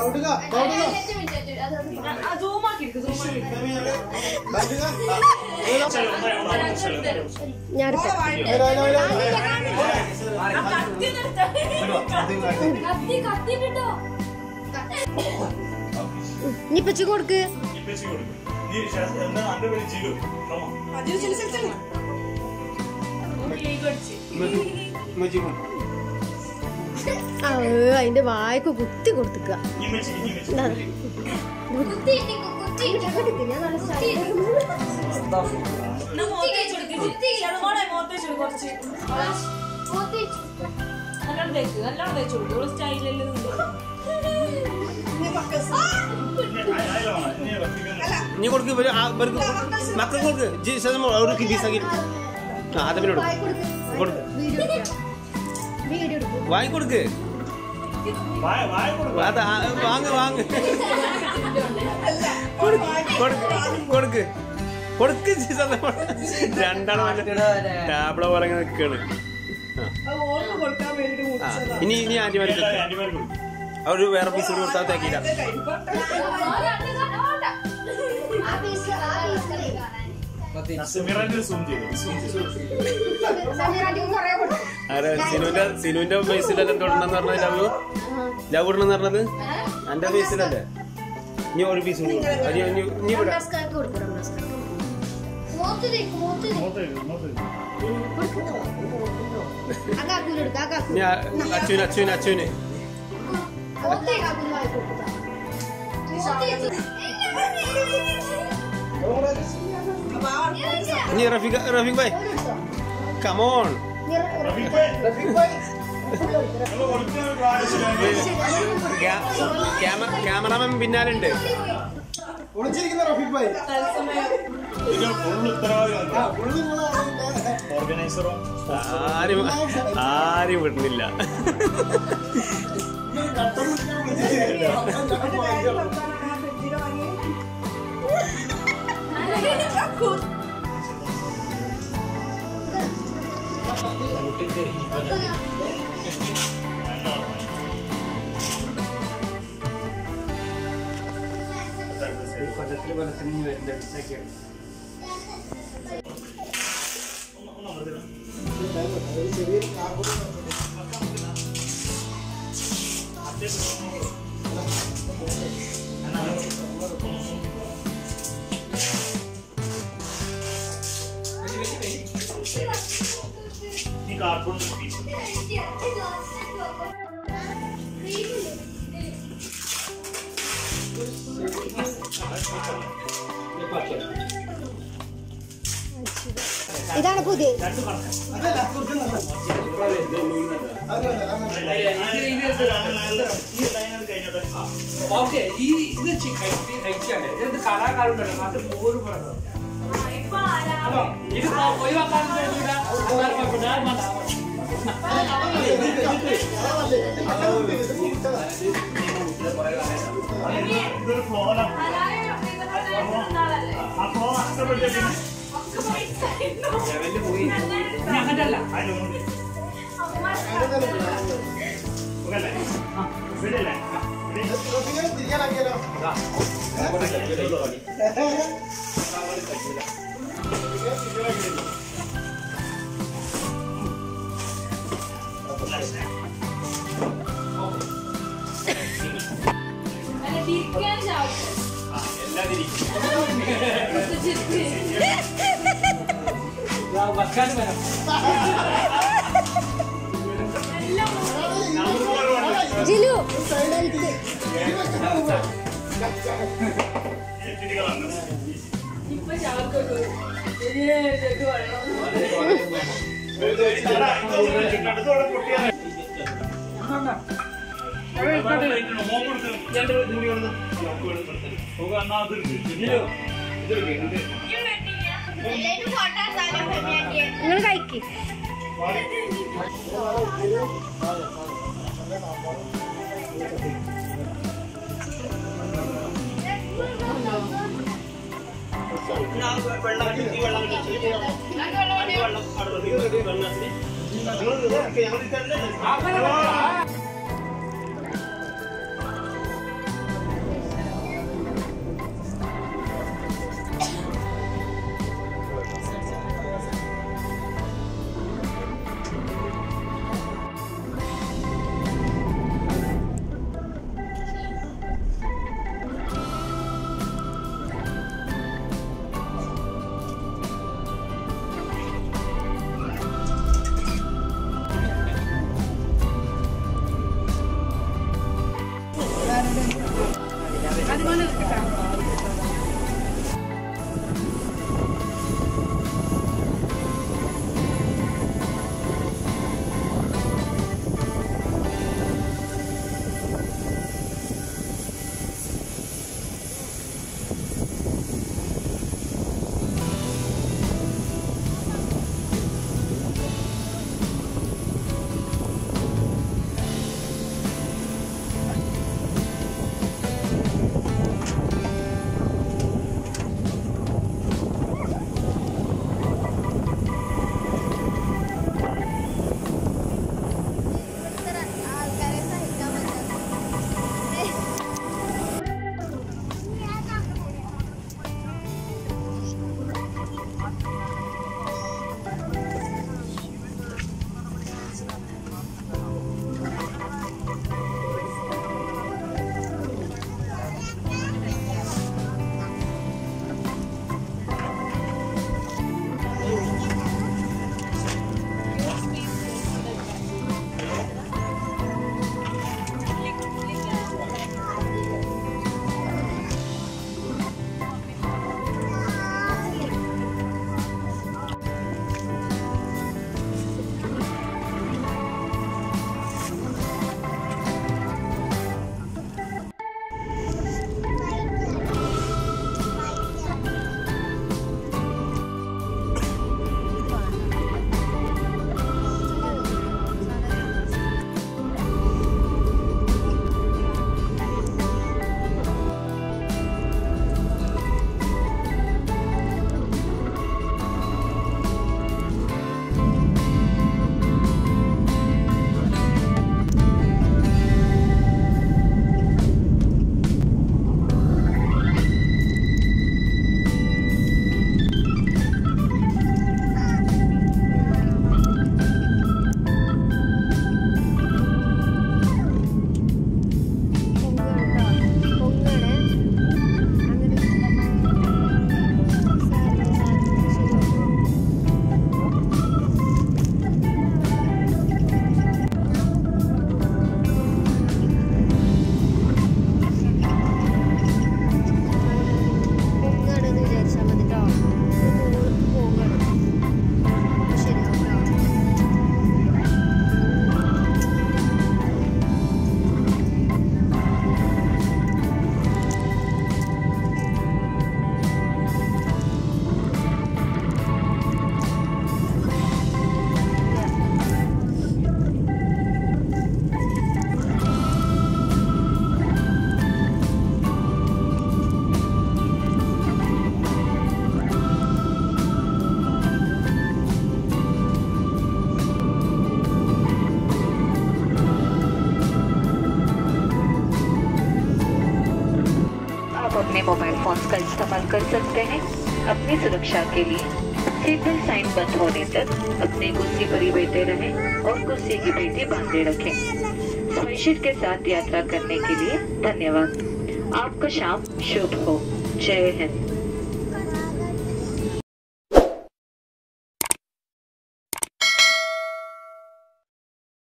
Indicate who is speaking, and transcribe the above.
Speaker 1: ബൗട്ടുക ബൗട്ടുക
Speaker 2: zoom ആക്കിയിരിക്കും zoom
Speaker 3: ഞാൻ എടുക്കാം.
Speaker 2: കത്തി കത്തി കിട്ടോ
Speaker 3: ഇനി പച്ച കൊടുക്ക് ആ ഏ, അതിന്റെ വായ്ക്ക് കുത്തി കൊടുത്തുക
Speaker 2: കുറച്ച് നല്ലോണം തേക്ക് നല്ലോണം തേച്ചു കൊടുക്കും സ്റ്റൈലിൽ
Speaker 4: നീ കൊടുക്ക് ഇവര് ആ ഇവർക്ക് മക്കൾക്ക് കൊടുക്ക് ജി ശതം അവർക്ക് ബീസാക്കി ആ അതപ്പിനോട് കൊടുക്ക് വാങ്ങി കൊടുക്ക് അത് ആ, വാങ്ങ് വാങ്ങ് കൊടുക്ക് കൊടുക്ക് കൊടുക്ക് ജി ശതം രണ്ടാളും ടാബ്ല പോലെ ഇങ്ങനെ നിൽക്കാണ് ആ. ഇനി ഇനി ആന്റിമാർക്ക് അവര് വേറെ പീസ് കൂടി കൊടുത്താൽ തേക്കില്ല ആരാ സിനുവിന്റെ സിനുവിന്റെ ബേസിലല്ലേ തൊടണെന്ന് പറഞ്ഞത് ലവ് ലവ് ഇടണെന്ന് പറഞ്ഞത് എന്റെ ബേസിലല്ലേ ഇനി ഒരു പീസ് കൂടി കൊടുക്ക്. അത് ഇനി ഇനി ഇവിടെ ഇനി ആ- അച്ചുവിന് അച്ചുവിന് അച്ചുവിന് ഇനി റഫീഖ് റഫീഖ് ഭായ് കമോൺ ക്യാമറാമാൻ പിന്നാലുണ്ട്
Speaker 1: ഒളിച്ചിരിക്കുന്ന റഫീഖ് ഭായി
Speaker 5: ഓർഗനൈസറോ
Speaker 4: ആരും ആരും വിടുന്നില്ല
Speaker 5: ഈ കാർബൺ പീസ്
Speaker 3: ഇതാണ് പുതിയ
Speaker 6: ഓക്കെ ഈ ഇത് ചി- കഴിച്ച് കഴിച്ചാണ് ഇത് കലാകാരുണ്ടല്ലോ അത് മൂന്ന് പറഞ്ഞു ഇത് ഒഴിവാക്കാൻ കഴിയില്ല അതാണ് കുഴപ്പമില്ല. അത് മതി.
Speaker 5: ഇതൊരു ഫ്ലോറാണ് ആ ഫ്ലോ നഷ്ടപ്പെട്ടു
Speaker 6: ഇനി അങ്ങനെയല്ല
Speaker 5: അതിലൊന്നും സുഖല്ലേ വീടല്ലേ
Speaker 1: റഫീഖിനെ തിരിയാനാക്കിയാലോ
Speaker 6: വെക്കാൻ വരാം
Speaker 3: ജിലു നിങ്ങൾ കഴിക്ക്
Speaker 7: अपने मोबाइल फोन्स का इस्तेमाल कर सकते हैं अपनी सुरक्षा के लिए सीट बेल्ट साइन बंद होने तक अपनी कुर्सी पर ही बैठे रहें और कुर्सी की पेटी बांधे रखें स्पेशल के साथ यात्रा करने के लिए धन्यवाद आपका शाम शुभ हो जय हिंद